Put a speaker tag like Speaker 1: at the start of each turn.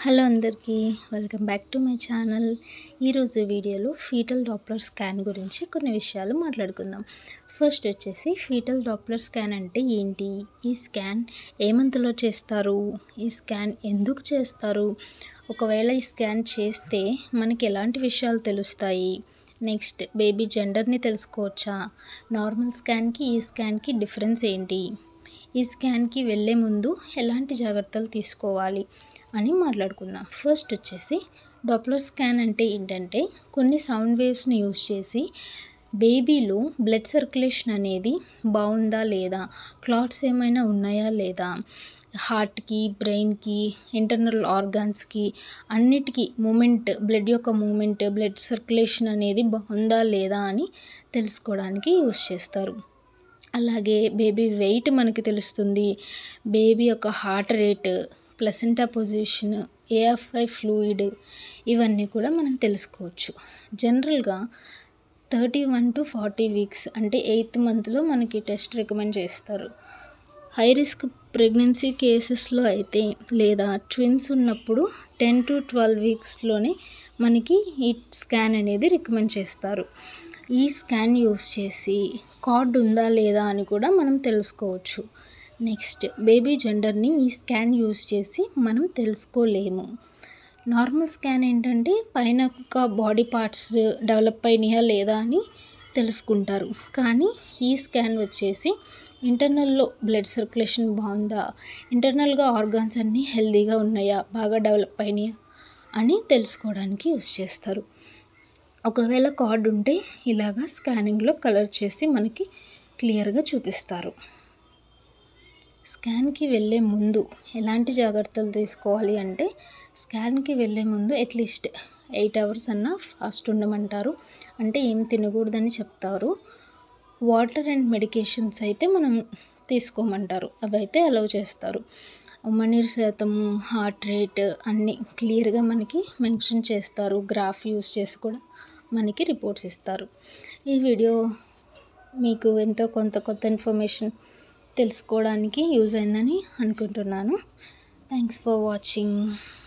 Speaker 1: hello అందరికీ welcome back to my channel ఈరోజు వీడియోలో ఫీటల్ డాప్లర్ స్కాన్ గురించి కొన్ని విషయాలు మాట్లాడుకుందాం ఫస్ట్ వచ్చేసి ఫీటల్ డాప్లర్ స్కాన్ అంటే ఏంటి ఈ స్కాన్ ఏ మంత్లో చేస్తారు ఈ స్కాన్ ఎందుకు చేస్తారు ఒకవేళ ఈ స్కాన్ చేస్తే మనకి ఎలాంటి విషయాలు తెలుస్తాయి నెక్స్ట్ బేబీ జెండర్ని తెలుసుకోవచ్చా నార్మల్ స్కాన్కి ఈ స్కాన్కి డిఫరెన్స్ ఏంటి ఈ స్కాన్కి వెళ్ళే ముందు ఎలాంటి జాగ్రత్తలు తీసుకోవాలి అని మాట్లాడుకుందాం ఫస్ట్ వచ్చేసి డాప్లర్ స్కాన్ అంటే ఏంటంటే కొన్ని సౌండ్ వేవ్స్ని యూజ్ చేసి బేబీలో బ్లడ్ సర్క్యులేషన్ అనేది బాగుందా లేదా క్లాట్స్ ఏమైనా ఉన్నాయా లేదా హార్ట్కి బ్రెయిన్కి ఇంటర్నల్ ఆర్గాన్స్కి అన్నిటికీ మూమెంట్ బ్లడ్ యొక్క మూమెంట్ బ్లడ్ సర్క్యులేషన్ అనేది బాగుందా లేదా అని తెలుసుకోవడానికి యూజ్ చేస్తారు అలాగే బేబీ వెయిట్ మనకి తెలుస్తుంది బేబీ యొక్క heart rate placenta position AFI fluid ఇవన్నీ కూడా మనం తెలుసుకోవచ్చు జనరల్గా thirty one to forty weeks అంటే ఎయిత్ మంత్లో మనకి టెస్ట్ రికమెండ్ చేస్తారు హై రిస్క్ ప్రెగ్నెన్సీ కేసెస్లో అయితే లేదా ట్విన్స్ ఉన్నప్పుడు టెన్ టు ట్వెల్వ్ వీక్స్లోనే మనకి ఈ స్కాన్ అనేది రికమెండ్ చేస్తారు ఈ స్కాన్ యూస్ చేసి కార్డ్ ఉందా లేదా అని కూడా మనం తెలుసుకోవచ్చు నెక్స్ట్ బేబీ జెండర్ని ఈ స్కాన్ యూస్ చేసి మనం తెలుసుకోలేము నార్మల్ స్కాన్ ఏంటంటే పైన ఒక బాడీ పార్ట్స్ డెవలప్ అయినాయా లేదా అని తెలుసుకుంటారు కానీ ఈ స్కాన్ వచ్చేసి ఇంటర్నల్లో బ్లడ్ సర్క్యులేషన్ బాగుందా ఇంటర్నల్గా ఆర్గాన్స్ అన్నీ హెల్తీగా ఉన్నాయా బాగా డెవలప్ అయినాయా అని తెలుసుకోవడానికి యూస్ చేస్తారు ఒకవేళ కార్డ్ ఉంటే ఇలాగా స్కానింగ్లో కలర్ చేసి మనకి క్లియర్గా చూపిస్తారు స్కాన్కి వెళ్ళే ముందు ఎలాంటి జాగ్రత్తలు తీసుకోవాలి అంటే స్కాన్కి వెళ్ళే ముందు అట్లీస్ట్ ఎయిట్ అవర్స్ అన్న ఫాస్ట్ ఉండమంటారు అంటే ఏం తినకూడదని చెప్తారు వాటర్ అండ్ మెడికేషన్స్ అయితే మనం తీసుకోమంటారు అవి అయితే అలౌ చేస్తారు ఉమ్మనీరు శాతము హార్ట్ రేట్ అన్నీ క్లియర్గా మనకి మెన్షన్ చేస్తారు గ్రాఫ్ యూస్ చేసి కూడా మనకి రిపోర్ట్స్ ఇస్తారు ఈ వీడియో మీకు ఎంతో కొంత కొత్త ఇన్ఫర్మేషన్ తెలుసుకోవడానికి యూజ్ అయిందని అనుకుంటున్నాను థ్యాంక్స్ ఫర్ వాచింగ్